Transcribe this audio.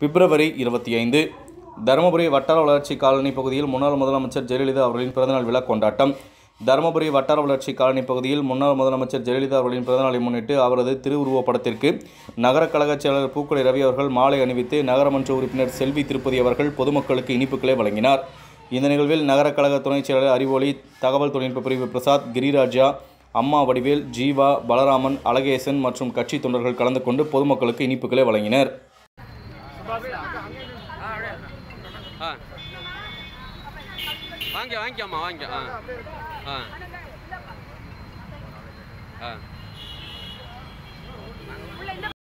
பிப்ரவரி இருபத்தி ஐந்து தருமபுரி வட்டார வளர்ச்சி காலனி பகுதியில் முன்னாள் முதலமைச்சர் ஜெயலலிதா அவர்களின் பிறந்தநாள் விழா கொண்டாட்டம் தருமபுரி வட்டார வளர்ச்சி காலனி பகுதியில் முன்னாள் முதலமைச்சர் ஜெயலலிதா அவர்களின் பிறந்தநாளை முன்னிட்டு அவரது திருவுருவப் படத்திற்கு நகர கழக செயலாளர் பூக்கொடை ரவி அவர்கள் மாலை அணிவித்து நகரமன்ற உறுப்பினர் செல்வி திருப்பதி அவர்கள் பொதுமக்களுக்கு இனிப்புகளை வழங்கினார் இந்த நிகழ்வில் நகர கழக துணைச் செயலாளர் அறிவொளி தகவல் தொழில்நுட்ப பிரிவு பிரசாத் கிரிராஜா அம்மா வடிவேல் ஜீவா பலராமன் அழகேசன் மற்றும் கட்சி தொண்டர்கள் கலந்து கொண்டு பொதுமக்களுக்கு இனிப்புகளை வழங்கினர் ஆ வாங்க வாங்கிக்கம்மா வாங்க ஆ ஆ ஆ